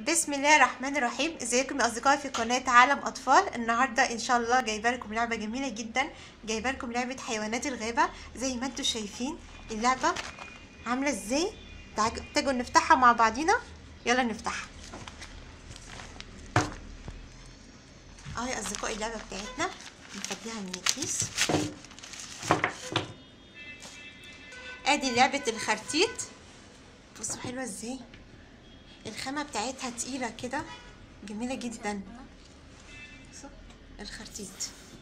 بسم الله الرحمن الرحيم ازيكم يا اصدقائي في قناه عالم اطفال النهارده ان شاء الله جايبه لكم لعبه جميله جدا جايبه لكم لعبه حيوانات الغابه زي ما انتم شايفين اللعبه عامله ازاي تعالوا تيجوا نفتحها مع بعضينا يلا نفتحها اه يا اصدقائي اللعبه بتاعتنا نفضيها من الكيس ادي لعبه الخرتيت بصوا حلوه ازاي الخامة بتاعتها تقيلة كده جميلة جدا بصوا الخرتيت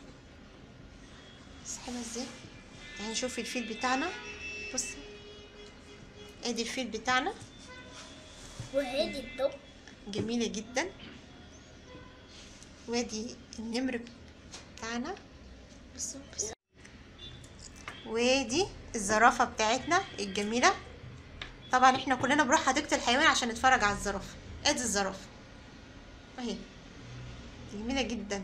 بس حلوة ازاي يعني نشوف الفيل بتاعنا بصوا ادي الفيل بتاعنا وهادي الدب جميلة جدا وادي النمر بتاعنا بصوا بصوا وادي الزرافة بتاعتنا الجميلة طبعا احنا كلنا بنروح حديقة الحيوان عشان نتفرج على الزرافة ادي الزرافة اهي جميلة جدا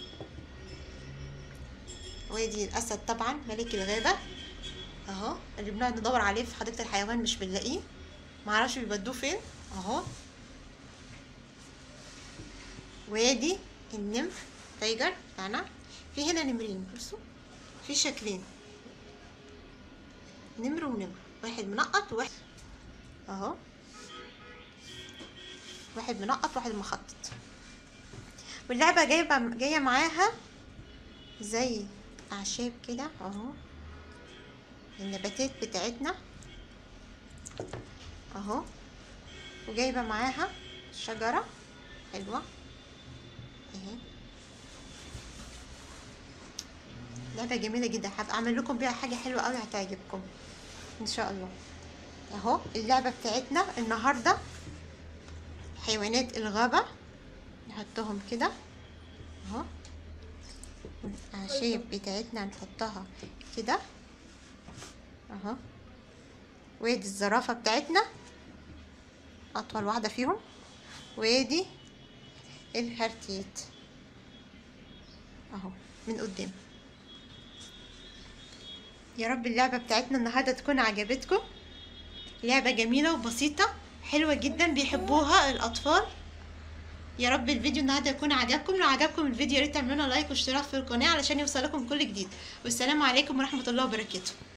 وادي الاسد طبعا ملك الغابة اهو اللي بنقعد ندور عليه في حديقة الحيوان مش بنلاقيه معرفش بيودوه فين اهو وادي النمر تايجر بتاعنا في هنا نمرين بصوا في شكلين نمر ونمر واحد منقط وواحد اهو واحد منقط واحد مخطط واللعبة جايبة جاية معاها زي أعشاب كده اهو النباتات بتاعتنا اهو وجايبة معاها شجرة حلوة اهي لعبة جميلة جدا هبقى اعمل لكم بيها حاجة حلوة قوي هتعجبكم ان شاء الله اهو اللعبة بتاعتنا النهاردة حيوانات الغابة نحطهم كده اهو الأعشاب بتاعتنا نحطها كده اهو وادي الزرافة بتاعتنا أطول واحدة فيهم وادي الهرتيت اهو من قدام يا رب اللعبة بتاعتنا النهاردة تكون عجبتكم لعبة جميلة وبسيطة حلوة جدا بيحبوها الأطفال يا رب الفيديو النهارده يكون عجبكم لو عجبكم الفيديو يا ريت تعملوا لايك واشتراك في القناة علشان يوصلكم كل جديد والسلام عليكم ورحمة الله وبركاته